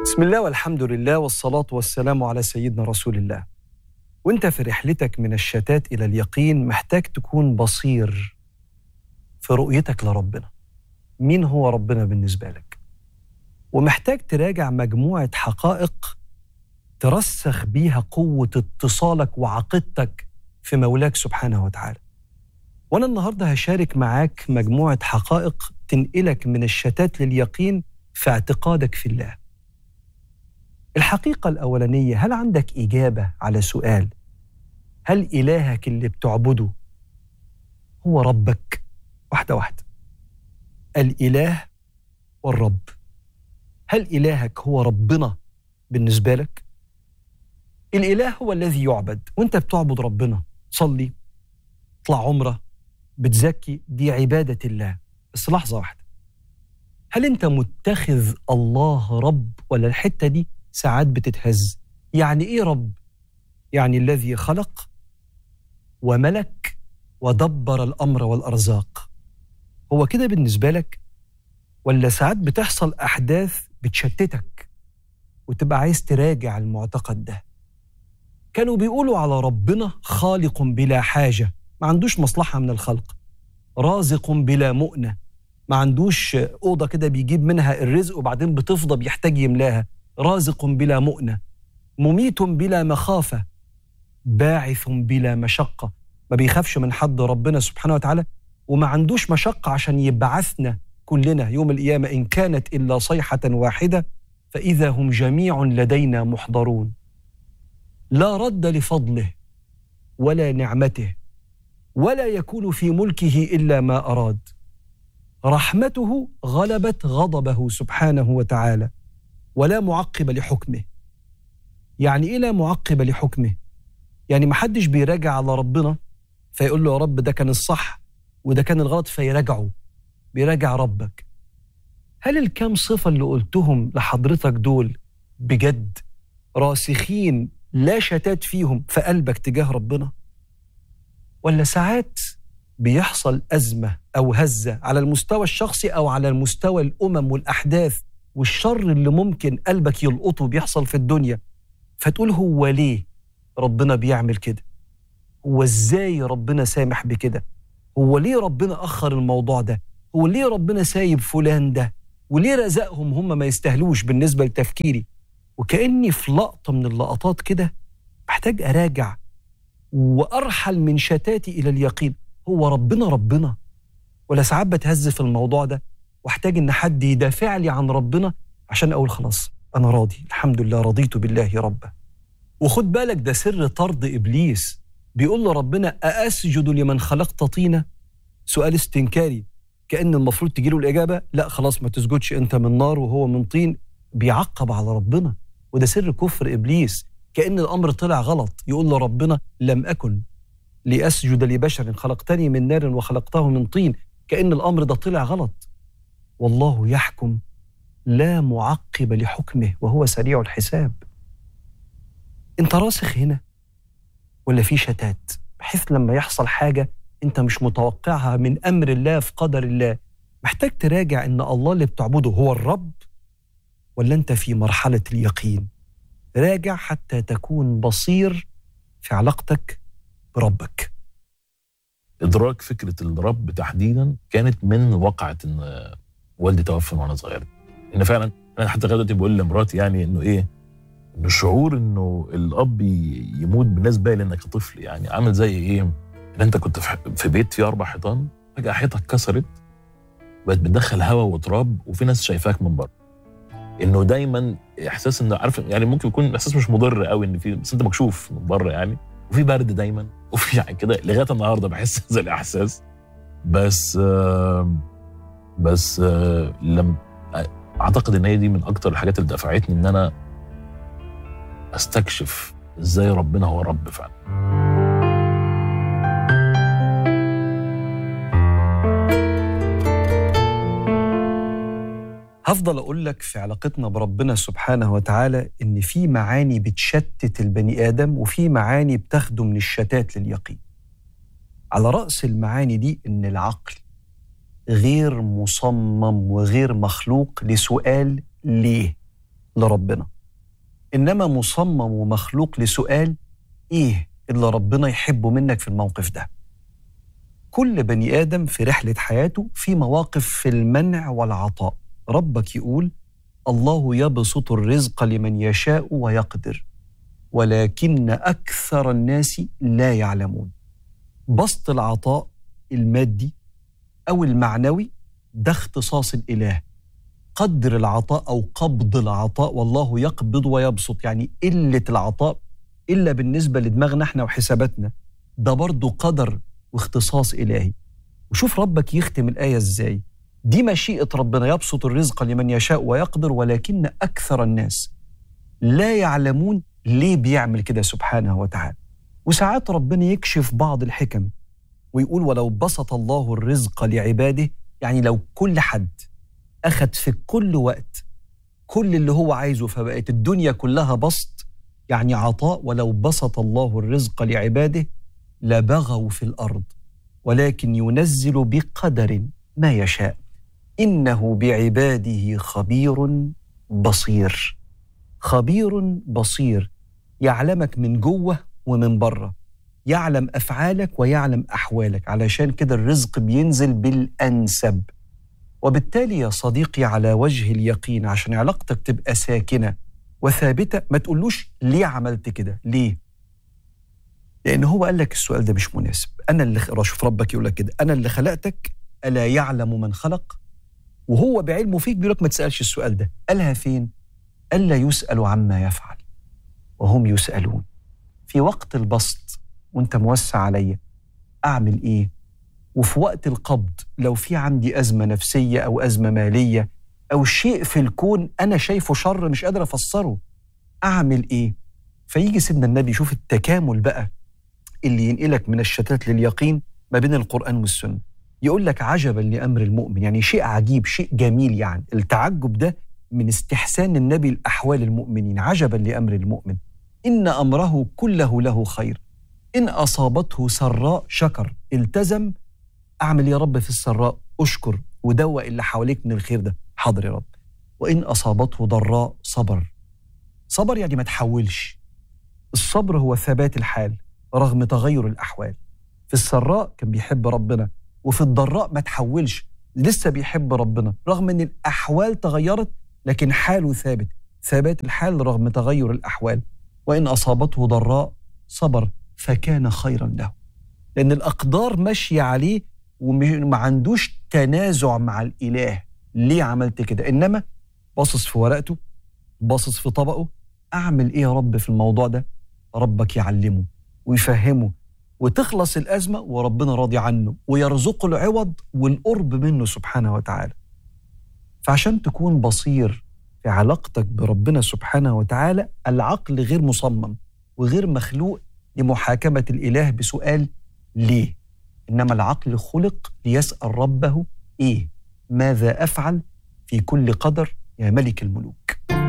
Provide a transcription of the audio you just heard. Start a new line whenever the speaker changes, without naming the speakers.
بسم الله والحمد لله والصلاة والسلام على سيدنا رسول الله. وانت في رحلتك من الشتات إلى اليقين محتاج تكون بصير في رؤيتك لربنا. مين هو ربنا بالنسبة لك؟ ومحتاج تراجع مجموعة حقائق ترسخ بيها قوة اتصالك وعقيدتك في مولاك سبحانه وتعالى. وأنا النهاردة هشارك معاك مجموعة حقائق تنقلك من الشتات لليقين في اعتقادك في الله. الحقيقة الأولانية هل عندك إجابة على سؤال هل إلهك اللي بتعبده هو ربك واحدة واحدة الإله والرب هل إلهك هو ربنا بالنسبة لك؟ الإله هو الذي يعبد وانت بتعبد ربنا صلي اطلع عمرة بتزكي دي عبادة الله بس لحظة واحدة هل انت متخذ الله رب ولا الحتة دي ساعات بتتهز يعني ايه رب يعني الذي خلق وملك ودبر الامر والارزاق هو كده بالنسبه لك ولا ساعات بتحصل احداث بتشتتك وتبقى عايز تراجع المعتقد ده كانوا بيقولوا على ربنا خالق بلا حاجه ما عندوش مصلحه من الخلق رازق بلا مؤنه ما عندوش اوضه كده بيجيب منها الرزق وبعدين بتفضى بيحتاج يملاها رازق بلا مؤنة مميت بلا مخافة باعث بلا مشقة ما بيخافش من حد ربنا سبحانه وتعالى وما عندوش مشقة عشان يبعثنا كلنا يوم القيامة إن كانت إلا صيحة واحدة فإذا هم جميع لدينا محضرون لا رد لفضله ولا نعمته ولا يكون في ملكه إلا ما أراد رحمته غلبت غضبه سبحانه وتعالى ولا معقب لحكمه يعني ايه لا معقب لحكمه يعني ما حدش بيراجع على ربنا فيقول له يا رب ده كان الصح وده كان الغلط فيراجعه بيراجع ربك هل الكام صفة اللي قلتهم لحضرتك دول بجد راسخين لا شتات فيهم في قلبك تجاه ربنا ولا ساعات بيحصل أزمة أو هزة على المستوى الشخصي أو على المستوى الأمم والأحداث والشر اللي ممكن قلبك يلقطه بيحصل في الدنيا فتقول هو ليه ربنا بيعمل كده هو ازاي ربنا سامح بكده هو ليه ربنا اخر الموضوع ده هو ليه ربنا سايب فلان ده وليه رزقهم هم ما يستاهلوش بالنسبه لتفكيري وكاني في لقطه من اللقطات كده محتاج اراجع وارحل من شتاتي الى اليقين هو ربنا ربنا ولا ساعات بتهز في الموضوع ده واحتاج ان حد يدافع لي عن ربنا عشان اقول خلاص انا راضي الحمد لله رضيت بالله ربا وخد بالك ده سر طرد ابليس بيقول له ربنا أأسجد لمن خلقت طينة سؤال استنكاري كأن المفروض تجيله الإجابة لا خلاص ما تسجدش أنت من نار وهو من طين بيعقب على ربنا وده سر كفر إبليس كأن الأمر طلع غلط يقول له ربنا لم أكن لأسجد لبشر خلقتني من نار وخلقته من طين كأن الأمر ده طلع غلط والله يحكم لا معقب لحكمه وهو سريع الحساب انت راسخ هنا ولا في شتات بحيث لما يحصل حاجة انت مش متوقعها من أمر الله في قدر الله محتاج تراجع ان الله اللي بتعبده هو الرب ولا انت في مرحلة اليقين راجع حتى تكون بصير في علاقتك بربك
ادراك فكره الرب تحديدا كانت من واقعه ان والدي توفى وانا صغير ان فعلا انا حتى لغايه دلوقتي بقول لمراتي يعني انه ايه انه الشعور انه الاب يموت بالنسبه لي انك طفل يعني عامل زي ايه ان انت كنت في بيت فيه اربع حيطان فجاه حيطه اتكسرت بقت بتدخل هواء وتراب وفي ناس شايفاك من بره انه دايما احساس انه عارف يعني ممكن يكون احساس مش مضر قوي ان في بس انت مكشوف من بره يعني وفي برد دايما وفي يعني كده لغايه النهارده بحس هذا الاحساس بس آه بس آه لم اعتقد ان هي دي من اكتر الحاجات اللي دفعتني ان انا استكشف ازاي ربنا هو رب فعلا
هفضل اقول لك في علاقتنا بربنا سبحانه وتعالى ان في معاني بتشتت البني ادم وفي معاني بتاخده من الشتات لليقين على راس المعاني دي ان العقل غير مصمم وغير مخلوق لسؤال ليه لربنا انما مصمم ومخلوق لسؤال ايه اللي ربنا يحبه منك في الموقف ده كل بني ادم في رحله حياته في مواقف في المنع والعطاء ربك يقول الله يبسط الرزق لمن يشاء ويقدر ولكن اكثر الناس لا يعلمون بسط العطاء المادي او المعنوي ده اختصاص الاله قدر العطاء او قبض العطاء والله يقبض ويبسط يعني قله العطاء الا بالنسبه لدماغنا احنا وحساباتنا ده برضه قدر واختصاص الهي وشوف ربك يختم الايه ازاي دي مشيئه ربنا يبسط الرزق لمن يشاء ويقدر ولكن اكثر الناس لا يعلمون ليه بيعمل كده سبحانه وتعالى وساعات ربنا يكشف بعض الحكم ويقول ولو بسط الله الرزق لعباده يعني لو كل حد أخذ في كل وقت كل اللي هو عايزه فبقت الدنيا كلها بسط يعني عطاء ولو بسط الله الرزق لعباده لبغوا في الأرض ولكن ينزل بقدر ما يشاء إنه بعباده خبير بصير خبير بصير يعلمك من جوه ومن بره يعلم افعالك ويعلم احوالك علشان كده الرزق بينزل بالانسب وبالتالي يا صديقي على وجه اليقين عشان علاقتك تبقى ساكنه وثابته ما تقولوش ليه عملت كده ليه لان هو قال لك السؤال ده مش مناسب انا اللي شوف ربك يقول لك كده انا اللي خلقتك الا يعلم من خلق وهو بعلمه فيك بيقول لك ما تسالش السؤال ده قالها فين الا يسال عما يفعل وهم يسالون في وقت البسط وانت موسع عليا اعمل ايه وفي وقت القبض لو في عندي ازمه نفسيه او ازمه ماليه او شيء في الكون انا شايفه شر مش قادر افسره اعمل ايه فيجي سيدنا النبي يشوف التكامل بقى اللي ينقلك من الشتات لليقين ما بين القران والسنه يقول لك عجبا لامر المؤمن يعني شيء عجيب شيء جميل يعني التعجب ده من استحسان النبي لاحوال المؤمنين عجبا لامر المؤمن ان امره كله له خير ان اصابته سراء شكر التزم اعمل يا رب في السراء اشكر ودوق اللي حواليك من الخير ده حاضر يا رب وان اصابته ضراء صبر صبر يعني ما تحولش الصبر هو ثبات الحال رغم تغير الاحوال في السراء كان بيحب ربنا وفي الضراء ما تحولش لسه بيحب ربنا رغم ان الاحوال تغيرت لكن حاله ثابت ثبات الحال رغم تغير الاحوال وان اصابته ضراء صبر فكان خيرا له لان الاقدار ماشيه عليه وما عندوش تنازع مع الاله ليه عملت كده انما باصص في ورقته باصص في طبقه اعمل ايه يا رب في الموضوع ده ربك يعلمه ويفهمه وتخلص الازمه وربنا راضي عنه ويرزقه العوض والقرب منه سبحانه وتعالى فعشان تكون بصير في علاقتك بربنا سبحانه وتعالى العقل غير مصمم وغير مخلوق لمحاكمه الاله بسؤال ليه انما العقل خلق ليسال ربه ايه ماذا افعل في كل قدر يا ملك الملوك